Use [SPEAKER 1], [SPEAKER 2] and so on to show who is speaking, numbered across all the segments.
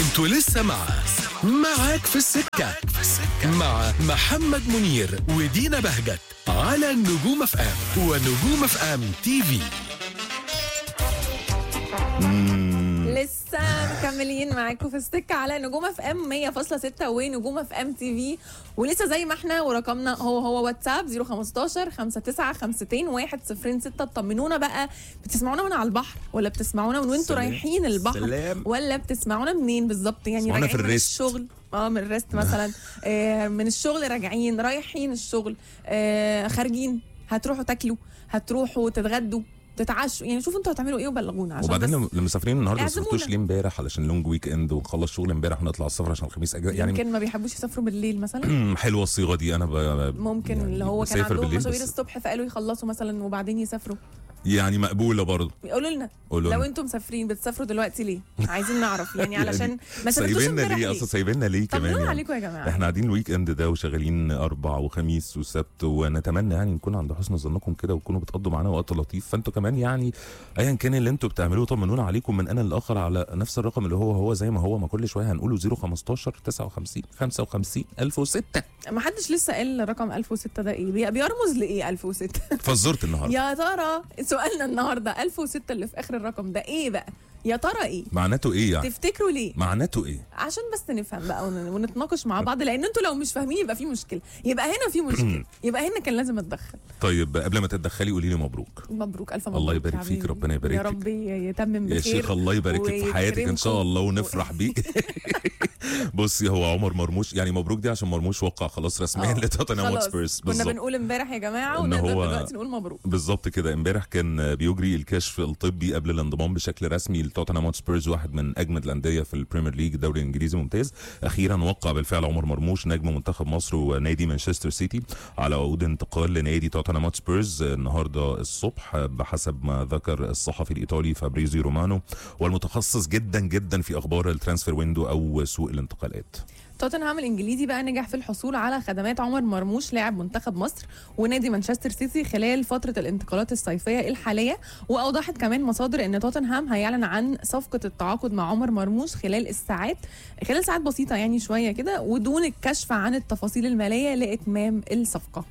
[SPEAKER 1] انتوا لسه مع معاك في السكة مع محمد منير ودينا بهجت على النجوم اف ام ونجوم اف ام تي في
[SPEAKER 2] لسه مكملين معاكم في السكه على نجوم اف ام 100.6 ونجوم اف ام تي في ولسه زي ما احنا ورقمنا هو هو واتساب 015 59 106 اطمنونا بقى بتسمعونا من على البحر ولا بتسمعونا من وانتوا
[SPEAKER 3] سلام.
[SPEAKER 2] رايحين البحر
[SPEAKER 3] سلام.
[SPEAKER 2] ولا بتسمعونا منين بالظبط يعني
[SPEAKER 3] بتسمعونا في
[SPEAKER 2] راجعين من
[SPEAKER 3] الريست.
[SPEAKER 2] الشغل اه من الريست مثلا آه من الشغل راجعين رايحين الشغل آه خارجين هتروحوا تاكلوا هتروحوا تتغدوا تتعشوا يعني شوفوا انتوا هتعملوا ايه وبلغونا عشان
[SPEAKER 3] وبعدين
[SPEAKER 2] بس
[SPEAKER 3] لما لما مسافرين النهارده ما
[SPEAKER 2] اعزمونا.
[SPEAKER 3] سافرتوش ليه امبارح علشان لونج ويك اند ونخلص شغل امبارح ونطلع السفر عشان الخميس اجازه يعني
[SPEAKER 2] يمكن ما بيحبوش يسافروا بالليل مثلا
[SPEAKER 3] حلوه الصيغه دي انا ب...
[SPEAKER 2] ممكن
[SPEAKER 3] يعني
[SPEAKER 2] اللي هو كان
[SPEAKER 3] بسافر
[SPEAKER 2] عندهم
[SPEAKER 3] بالليل
[SPEAKER 2] مشاوير
[SPEAKER 3] بس
[SPEAKER 2] الصبح فقالوا يخلصوا مثلا وبعدين يسافروا
[SPEAKER 3] يعني مقبوله برضه
[SPEAKER 2] قولوا لنا
[SPEAKER 3] قولوا
[SPEAKER 2] لو
[SPEAKER 3] لنا.
[SPEAKER 2] انتم مسافرين بتسافروا دلوقتي ليه عايزين نعرف يعني
[SPEAKER 3] يعني
[SPEAKER 2] علشان ما سافرتوش
[SPEAKER 3] سايبيننا
[SPEAKER 2] امبارح
[SPEAKER 3] ليه
[SPEAKER 2] ليه
[SPEAKER 3] اصلا سايبيننا ليه كمان
[SPEAKER 2] طمنونا
[SPEAKER 3] يعني
[SPEAKER 2] عليكم يا جماعه
[SPEAKER 3] احنا قاعدين الويك اند ده وشغالين اربع وخميس وسبت ونتمنى يعني نكون عند حسن ظنكم كده وتكونوا بتقضوا معانا وقت لطيف فانتوا كمان يعني ايا كان اللي انتوا بتعملوه طمنونا عليكم من انا للاخر على نفس الرقم اللي هو هو زي ما هو ما كل شويه هنقوله 015 59 55 1006
[SPEAKER 2] ما حدش لسه قال رقم 1006 ده ايه بي- بيرمز لايه 1006
[SPEAKER 3] فزرت النهارده
[SPEAKER 2] يا ترى سؤالنا النهارده 1006 اللي في اخر الرقم ده ايه بقى يا ترى ايه
[SPEAKER 3] معناته ايه يعني
[SPEAKER 2] تفتكروا ليه
[SPEAKER 3] معناته ايه
[SPEAKER 2] عشان بس نفهم بقى ون- ونتناقش مع بعض لان انتوا لو مش فاهمين يبقى في مشكله يبقى هنا في مشكله يبقى هنا كان لازم اتدخل
[SPEAKER 3] طيب قبل ما تتدخلي قولي لي مبروك
[SPEAKER 2] مبروك الف مبروك
[SPEAKER 3] الله
[SPEAKER 2] يا
[SPEAKER 3] يبارك فيك،
[SPEAKER 2] حبيبي.
[SPEAKER 3] ربنا يبارك
[SPEAKER 2] يا
[SPEAKER 3] فيك.
[SPEAKER 2] رب يتمم
[SPEAKER 3] يا
[SPEAKER 2] بخير
[SPEAKER 3] شيخ الله يبارك لك في حياتك ان شاء الله
[SPEAKER 2] ويكرمكم.
[SPEAKER 3] ونفرح بيك بصي هو عمر مرموش يعني مبروك دي عشان مرموش وقع خلاص رسميا
[SPEAKER 2] آه.
[SPEAKER 3] لتوتنهام
[SPEAKER 2] خلاص.
[SPEAKER 3] هوتسبيرز
[SPEAKER 2] كنا
[SPEAKER 3] بالظبط
[SPEAKER 2] بنقول امبارح يا جماعه
[SPEAKER 3] إن
[SPEAKER 2] ونقدر
[SPEAKER 3] هو-
[SPEAKER 2] دلوقتي نقول مبروك
[SPEAKER 3] بالظبط كده امبارح كان بيجري الكشف الطبي قبل الانضمام بشكل رسمي لتوتنهام هوتسبيرز واحد من اجمد الانديه في البريمير ليج الدوري الانجليزي ممتاز اخيرا وقع بالفعل عمر مرموش نجم منتخب مصر ونادي مانشستر سيتي على عقود انتقال لنادي توتنهام هوتسبيرز النهارده الصبح بحسب ما ذكر الصحفي الايطالي فابريزيو رومانو والمتخصص جدا جدا في اخبار الترانسفير ويندو او سوق الانتقالات
[SPEAKER 2] توتنهام الانجليزي بقى نجح في الحصول على خدمات عمر مرموش لاعب منتخب مصر ونادي مانشستر سيتي خلال فتره الانتقالات الصيفيه الحاليه واوضحت كمان مصادر ان توتنهام هيعلن عن صفقه التعاقد مع عمر مرموش خلال الساعات خلال ساعات بسيطه يعني شويه كده ودون الكشف عن التفاصيل الماليه لاتمام الصفقه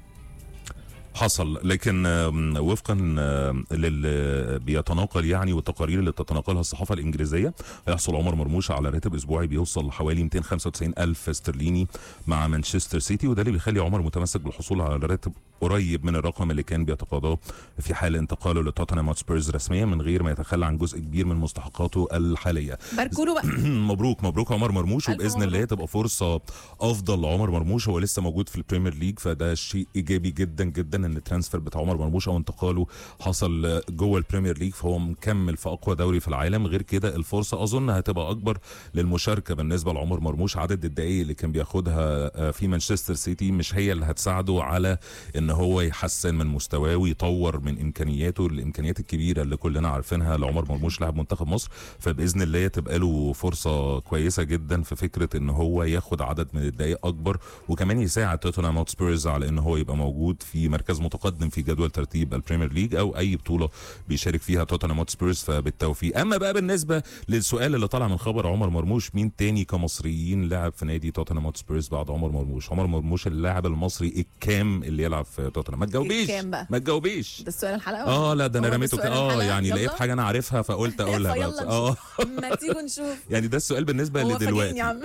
[SPEAKER 3] حصل لكن آم، وفقا آم، للي بيتناقل يعني والتقارير اللي بتتناقلها الصحافه الانجليزيه هيحصل عمر مرموش على راتب اسبوعي بيوصل لحوالي 295 الف استرليني مع مانشستر سيتي وده اللي بيخلي عمر متمسك بالحصول على راتب قريب من الرقم اللي كان بيتقاضاه في حال انتقاله لتوتنهام هوتسبيرز رسميا من غير ما يتخلى عن جزء كبير من مستحقاته الحاليه
[SPEAKER 2] باركوا له بقى
[SPEAKER 3] مبروك مبروك عمر مرموش
[SPEAKER 2] ألف
[SPEAKER 3] وباذن الله
[SPEAKER 2] مبروك.
[SPEAKER 3] تبقى فرصه افضل لعمر مرموش هو لسه موجود في البريمير ليج فده شيء ايجابي جدا جدا ان الترانسفير بتاع عمر مرموش او انتقاله حصل جوه البريمير ليج فهو مكمل في اقوى دوري في العالم غير كده الفرصه اظن هتبقى اكبر للمشاركه بالنسبه لعمر مرموش عدد الدقائق اللي كان بياخدها آه، في مانشستر سيتي مش هي اللي هتساعده على ان هو يحسن من مستواه ويطور من امكانياته الامكانيات الكبيره اللي كلنا عارفينها لعمر مرموش لاعب منتخب مصر فباذن الله تبقى له فرصه كويسه جدا في فكره ان هو ياخد عدد من الدقائق اكبر وكمان يساعد توتنهام هوتسبيرز على ان هو يبقى موجود في مركز متقدم في جدول ترتيب البريمير ليج او اي بطوله بيشارك فيها توتنهام هوتسبيرز فبالتوفيق اما بقى بالنسبه للسؤال اللي طالع من خبر عمر مرموش مين تاني كمصريين لعب في نادي توتنهام هوتسبيرز بعد عمر مرموش عمر مرموش اللاعب المصري الكام اللي يلعب في توتنهام ما تجاوبيش
[SPEAKER 2] الكام بقى؟
[SPEAKER 3] ما تجاوبيش
[SPEAKER 2] ده السؤال الحلقه
[SPEAKER 3] اه لا ده انا
[SPEAKER 2] هو ده
[SPEAKER 3] رميته
[SPEAKER 2] السؤال
[SPEAKER 3] كده اه
[SPEAKER 2] الحلقة؟
[SPEAKER 3] يعني
[SPEAKER 2] يلا.
[SPEAKER 3] لقيت حاجه انا عارفها فقلت اقولها
[SPEAKER 2] فيلا
[SPEAKER 3] بس
[SPEAKER 2] نشوف.
[SPEAKER 3] اه
[SPEAKER 2] ما تيجوا نشوف
[SPEAKER 3] يعني ده السؤال بالنسبه
[SPEAKER 2] هو
[SPEAKER 3] لدلوقتي
[SPEAKER 2] فاجئني يا عم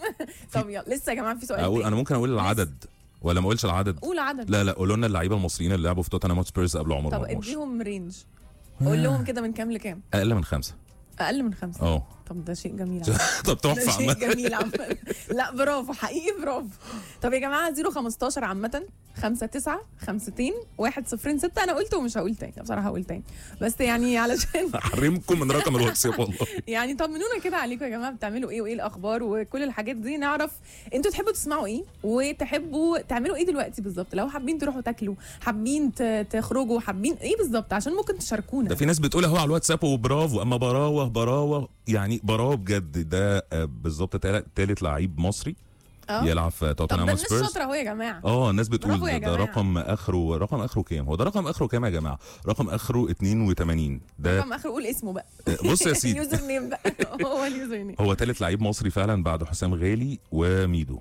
[SPEAKER 2] طب يلا لسه يا جماعه في سؤال
[SPEAKER 3] اقول
[SPEAKER 2] تاني.
[SPEAKER 3] انا ممكن اقول العدد ولا ما اقولش العدد
[SPEAKER 2] قول عدد
[SPEAKER 3] لا لا قولوا لنا اللعيبه المصريين اللي لعبوا في توتنهام هوتسبيرز قبل عمر
[SPEAKER 2] طب
[SPEAKER 3] مرموش
[SPEAKER 2] اديهم رينج قول لهم كده من كام لكام
[SPEAKER 3] اقل من خمسه
[SPEAKER 2] اقل من خمسه
[SPEAKER 3] اه
[SPEAKER 2] طب ده شيء جميل عامة.
[SPEAKER 3] طب
[SPEAKER 2] ده
[SPEAKER 3] تحفه
[SPEAKER 2] شيء
[SPEAKER 3] عامة.
[SPEAKER 2] جميل عامة لا برافو حقيقي برافو طب يا جماعه 015 عامة 5 9 52 1 0 6 انا قلت ومش هقول تاني بصراحه هقول تاني بس يعني علشان
[SPEAKER 3] احرمكم من رقم الواتساب والله
[SPEAKER 2] يعني طمنونا كده عليكم يا جماعه بتعملوا ايه وايه الاخبار وكل الحاجات دي نعرف انتوا تحبوا تسمعوا ايه وتحبوا تعملوا ايه دلوقتي بالظبط لو حابين تروحوا تاكلوا حابين ت- تخرجوا حابين ايه بالظبط عشان ممكن تشاركونا
[SPEAKER 3] ده في ناس بتقول اهو على الواتساب وبرافو اما براوه براوه يعني براوه بجد ده آه، بالظبط تال- تالت لعيب مصري
[SPEAKER 2] اه
[SPEAKER 3] يلعب في
[SPEAKER 2] طب ده
[SPEAKER 3] توتنهام
[SPEAKER 2] الناس
[SPEAKER 3] سبيرز
[SPEAKER 2] شاطره اهو يا جماعه
[SPEAKER 3] اه الناس بتقول
[SPEAKER 2] برافو يا
[SPEAKER 3] ده, ده
[SPEAKER 2] جماعة.
[SPEAKER 3] رقم اخره رقم اخره كام هو ده رقم اخره كام يا جماعه رقم اخره 82 ده
[SPEAKER 2] رقم اخر قول اسمه بقى
[SPEAKER 3] بص يا سيدي
[SPEAKER 2] اليوزر نيم بقى هو اليوزر نيم
[SPEAKER 3] هو ثالث لعيب مصري فعلا بعد حسام غالي وميدو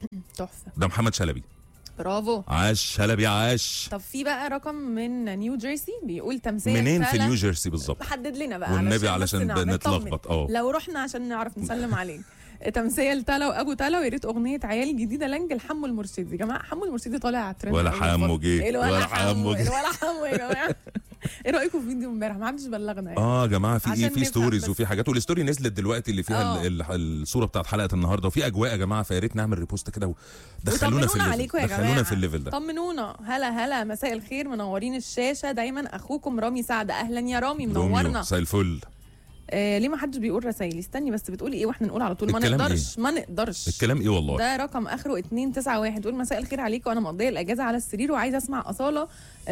[SPEAKER 2] تحفه
[SPEAKER 3] ده محمد شلبي
[SPEAKER 2] برافو
[SPEAKER 3] عاش شلبي عاش
[SPEAKER 2] طب في بقى رقم من نيو جيرسي بيقول تمثيل
[SPEAKER 3] منين في
[SPEAKER 2] فعلا-
[SPEAKER 3] نيو جيرسي بالظبط
[SPEAKER 2] حدد لنا بقى
[SPEAKER 3] والنبي
[SPEAKER 2] بس
[SPEAKER 3] علشان
[SPEAKER 2] نعرف
[SPEAKER 3] نتلخبط اه
[SPEAKER 2] لو رحنا عشان نعرف نسلم عليه تمثيل تلا وابو تلا ويا ريت اغنيه عيال جديده لانج لحمو المرشدي يا جماعه حمو المرشدي طالع على الترند
[SPEAKER 3] ولا
[SPEAKER 2] أوي
[SPEAKER 3] حمو
[SPEAKER 2] الفترة.
[SPEAKER 3] جه،
[SPEAKER 2] إيه
[SPEAKER 3] ولا
[SPEAKER 2] ولا
[SPEAKER 3] حمو
[SPEAKER 2] حمو
[SPEAKER 3] جه.
[SPEAKER 2] ولا حمو يا جماعه ايه رايكم في فيديو امبارح ما حدش بلغنا يعني
[SPEAKER 3] اه يا جماعه في
[SPEAKER 2] عشان
[SPEAKER 3] ايه في
[SPEAKER 2] نفهم
[SPEAKER 3] ستوريز
[SPEAKER 2] بس.
[SPEAKER 3] وفي حاجات والستوري نزلت دلوقتي اللي فيها
[SPEAKER 2] آه.
[SPEAKER 3] ال- ال- الصوره بتاعت حلقه النهارده وفي اجواء يا جماعه فيا ريت نعمل ريبوست كده ودخلونا في
[SPEAKER 2] وطمنونا عليكم يا
[SPEAKER 3] الليفل
[SPEAKER 2] جماعه
[SPEAKER 3] دخلونا في الليفل ده
[SPEAKER 2] طمنونا هلا هلا مساء الخير منورين الشاشه دايما اخوكم رامي سعد اهلا يا رامي
[SPEAKER 3] روميو
[SPEAKER 2] منورنا
[SPEAKER 3] مساء الفل
[SPEAKER 2] آه ليه ما حدش بيقول رسايل استني بس بتقولي ايه واحنا نقول على طول ما
[SPEAKER 3] الكلام
[SPEAKER 2] نقدرش ما نقدرش
[SPEAKER 3] الكلام ايه والله
[SPEAKER 2] ده رقم اخره 291 تقول مساء الخير عليكم وانا مقضيه الاجازه على السرير وعايزه اسمع اصاله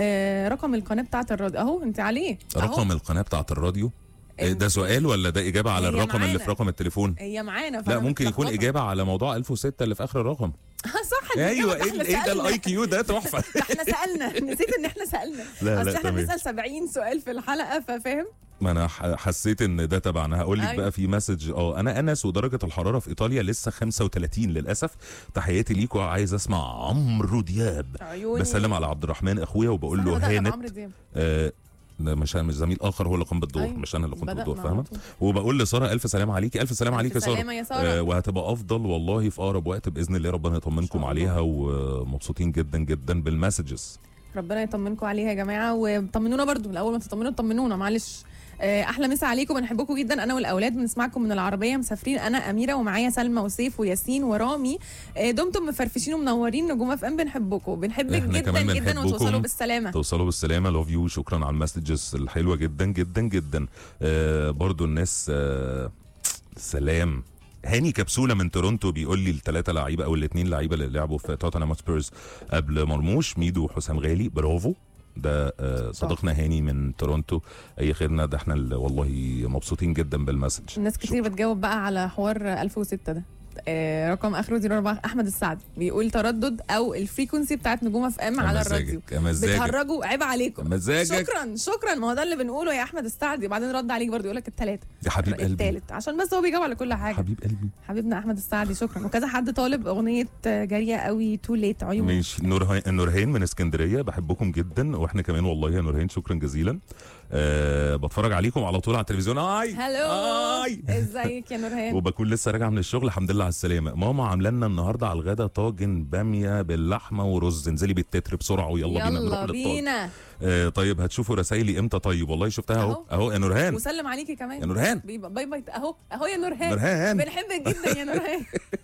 [SPEAKER 2] آه رقم القناه بتاعه الراديو اهو انت عليه أهو.
[SPEAKER 3] رقم القناه بتاعت الراديو إيه ده سؤال ولا ده اجابه على
[SPEAKER 2] هي
[SPEAKER 3] الرقم اللي
[SPEAKER 2] معانا.
[SPEAKER 3] في رقم التليفون
[SPEAKER 2] هي معانا
[SPEAKER 3] لا
[SPEAKER 2] فأنا
[SPEAKER 3] ممكن يكون
[SPEAKER 2] متلخبطة.
[SPEAKER 3] اجابه على موضوع 1006 اللي في اخر الرقم
[SPEAKER 2] صح دي
[SPEAKER 3] ايوه
[SPEAKER 2] إجابة،
[SPEAKER 3] ايه
[SPEAKER 2] إحنا
[SPEAKER 3] ال- ايه ده
[SPEAKER 2] سألنا.
[SPEAKER 3] الاي كيو ده تحفه
[SPEAKER 2] ده احنا سالنا نسيت ان احنا سالنا
[SPEAKER 3] لا،
[SPEAKER 2] اصل
[SPEAKER 3] لا،
[SPEAKER 2] احنا
[SPEAKER 3] تمام.
[SPEAKER 2] بنسال 70 سؤال في الحلقه ففاهم
[SPEAKER 3] ما انا ح- حسيت ان ده تبعنا هقول لك
[SPEAKER 2] أيوة.
[SPEAKER 3] بقى في مسج اه انا انس ودرجه الحراره في ايطاليا لسه 35 للاسف تحياتي ليكوا عايز اسمع عمرو دياب
[SPEAKER 2] عيوني
[SPEAKER 3] بسلم على عبد الرحمن اخويا وبقول
[SPEAKER 2] إحنا
[SPEAKER 3] له
[SPEAKER 2] بدأنا
[SPEAKER 3] هانت
[SPEAKER 2] بعمرو دياب.
[SPEAKER 3] آه ده مش مش زميل اخر هو اللي قام بالدور
[SPEAKER 2] أيوة.
[SPEAKER 3] مش انا اللي قمت
[SPEAKER 2] بدأنا
[SPEAKER 3] بالدور
[SPEAKER 2] على
[SPEAKER 3] فاهمه
[SPEAKER 2] طول.
[SPEAKER 3] وبقول لساره الف سلام عليكي الف سلام
[SPEAKER 2] ألف
[SPEAKER 3] عليكي يا ساره
[SPEAKER 2] سلامة يا سارة.
[SPEAKER 3] آه وهتبقى افضل والله في اقرب وقت باذن الله ربنا يطمنكم
[SPEAKER 2] الله.
[SPEAKER 3] عليها ومبسوطين جدا جدا بالمسجز
[SPEAKER 2] ربنا يطمنكم عليها يا جماعه وطمنونا برضو الاول ما تطمنوا طمنونا معلش آه، احلى مسا عليكم بنحبكم جدا انا والاولاد بنسمعكم من العربيه مسافرين انا اميره ومعايا سلمى وسيف وياسين ورامي آه، دمتم مفرفشين ومنورين نجوم اف ام بنحبكم بنحبك
[SPEAKER 3] إحنا
[SPEAKER 2] جدا
[SPEAKER 3] كمان
[SPEAKER 2] جدا
[SPEAKER 3] بنحبكم.
[SPEAKER 2] وتوصلوا بالسلامه
[SPEAKER 3] توصلوا بالسلامه لوف يو شكرا على المسجز الحلوه جدا جدا جدا آه برضو الناس آه سلام هاني كبسوله من تورونتو بيقول لي الثلاثه لعيبه او الاثنين لعيبه اللي لعبوا في توتنهام سبيرز قبل مرموش ميدو وحسام غالي برافو ده آه صديقنا هاني من تورونتو اي خدمه ده احنا اللي والله مبسوطين جدا بالمسج
[SPEAKER 2] الناس كتير
[SPEAKER 3] شكراً.
[SPEAKER 2] بتجاوب بقى على حوار 1006 ده آه، رقم اخره 04 احمد السعد بيقول تردد او الفريكونسي بتاعت نجوم اف ام على الراديو
[SPEAKER 3] مزاجك مزاجك
[SPEAKER 2] بتهرجوا عيب عليكم
[SPEAKER 3] مزاجك
[SPEAKER 2] شكرا شكرا ما هو ده اللي بنقوله يا احمد السعدي وبعدين رد عليك برضه يقول لك الثلاثه
[SPEAKER 3] يا حبيب قلبي
[SPEAKER 2] الثالث عشان بس هو بيجاوب على كل حاجه
[SPEAKER 3] حبيب قلبي
[SPEAKER 2] حبيبنا احمد السعدي شكرا وكذا حد طالب اغنيه جاريه قوي تو ليت عيون
[SPEAKER 3] ماشي نورهان نورهان من اسكندريه بحبكم جدا واحنا كمان والله يا نورهان شكرا جزيلا أه بتفرج عليكم على طول على التلفزيون اي
[SPEAKER 2] هلو
[SPEAKER 3] اي
[SPEAKER 2] ازيك يا نورهان
[SPEAKER 3] وبكون لسه راجع من الشغل الحمد لله على السلامه ماما عامله لنا النهارده على الغدا طاجن باميه باللحمه ورز انزلي بالتتر بسرعه ويلا بينا نروح
[SPEAKER 2] يلا
[SPEAKER 3] للطاجن
[SPEAKER 2] بينا
[SPEAKER 3] آه طيب هتشوفوا رسايلي امتى طيب والله شفتها اهو
[SPEAKER 2] أهو.
[SPEAKER 3] اهو يا نورهان
[SPEAKER 2] وسلم عليكي كمان
[SPEAKER 3] يا نورهان
[SPEAKER 2] بيبقى باي باي اهو اهو يا نورهان
[SPEAKER 3] نورهان
[SPEAKER 2] بنحبك جدا يا نورهان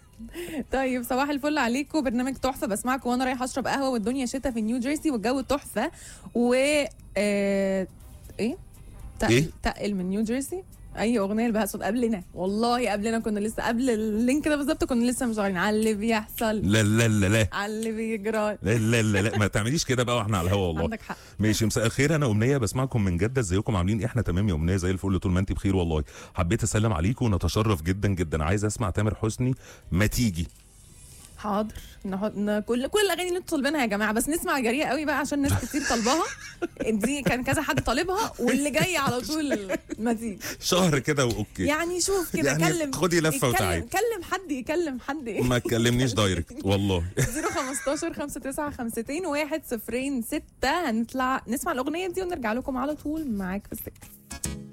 [SPEAKER 2] طيب صباح الفل عليكم برنامج تحفه بسمعكم وانا رايحه اشرب قهوه والدنيا شتاء في نيو جيرسي والجو تحفه و آه... ايه تقل
[SPEAKER 3] إيه؟
[SPEAKER 2] تقل من نيو جيرسي اي اغنيه لبهاء صوت قبلنا والله قبلنا كنا لسه قبل اللينك ده بالظبط كنا لسه مشغلين على اللي بيحصل
[SPEAKER 3] لا لا لا لا
[SPEAKER 2] على اللي بيجرى
[SPEAKER 3] لا لا لا, لا. ما تعمليش كده بقى واحنا على الهوا والله
[SPEAKER 2] عندك حق
[SPEAKER 3] ماشي مساء الخير انا امنيه بسمعكم من جده ازيكم عاملين إيه؟ احنا تمام يا امنيه زي الفل طول ما انت بخير والله حبيت اسلم عليكم ونتشرف جدا جدا عايز اسمع تامر حسني ما تيجي
[SPEAKER 2] حاضر نحط ن- كل كل الاغاني اللي انتوا طالبينها يا جماعه بس نسمع جريئه قوي بقى عشان ناس كتير طالباها دي كان كذا حد طالبها واللي جاي على طول ما تيجي
[SPEAKER 3] شهر كده واوكي
[SPEAKER 2] يعني شوف كده
[SPEAKER 3] يعني
[SPEAKER 2] كلم
[SPEAKER 3] خدي لفة
[SPEAKER 2] اتكلم-
[SPEAKER 3] وتعالي.
[SPEAKER 2] كلم حد يكلم حد ايه
[SPEAKER 3] ما تكلمنيش دايركت والله
[SPEAKER 2] 015 59 52 1 0 6 هنطلع نسمع الاغنيه دي ونرجع لكم على طول معاك في السكه